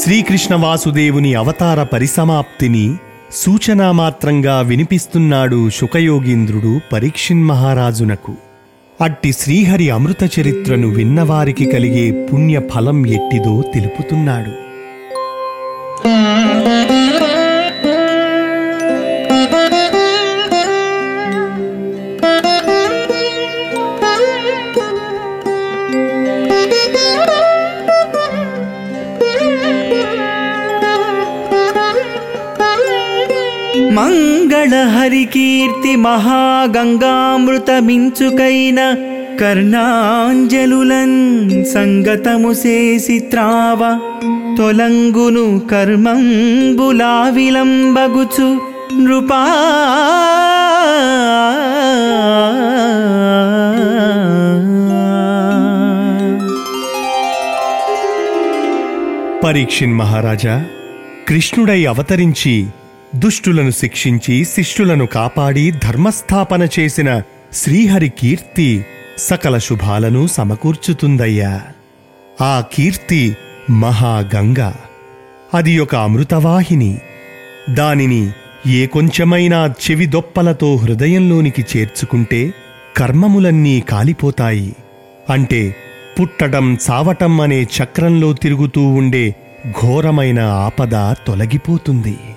శ్రీకృష్ణ వాసుదేవుని అవతార పరిసమాప్తిని సూచనామాత్రంగా వినిపిస్తున్నాడు శుకయోగీంద్రుడు పరీక్షిన్ మహారాజునకు అట్టి శ్రీహరి అమృత చరిత్రను విన్నవారికి కలిగే పుణ్య ఫలం ఎట్టిదో తెలుపుతున్నాడు మంగళ హరికీర్తి మహాగంగామృతమించుకైన కర్ణాంజలులన్ సంగతము చేసి త్రావ తొలంగును కర్మంబులా విలంబగుచు నృపా పరీక్షిన్ మహారాజా కృష్ణుడై అవతరించి దుష్టులను శిక్షించి శిష్టులను కాపాడి ధర్మస్థాపన చేసిన శ్రీహరి కీర్తి సకల శుభాలను సమకూర్చుతుందయ్యా ఆ కీర్తి మహాగంగ అది ఒక అమృతవాహిని దానిని ఏ కొంచెమైనా చెవి దొప్పలతో హృదయంలోనికి చేర్చుకుంటే కర్మములన్నీ కాలిపోతాయి అంటే పుట్టడం చావటం అనే చక్రంలో తిరుగుతూ ఉండే ఘోరమైన ఆపద తొలగిపోతుంది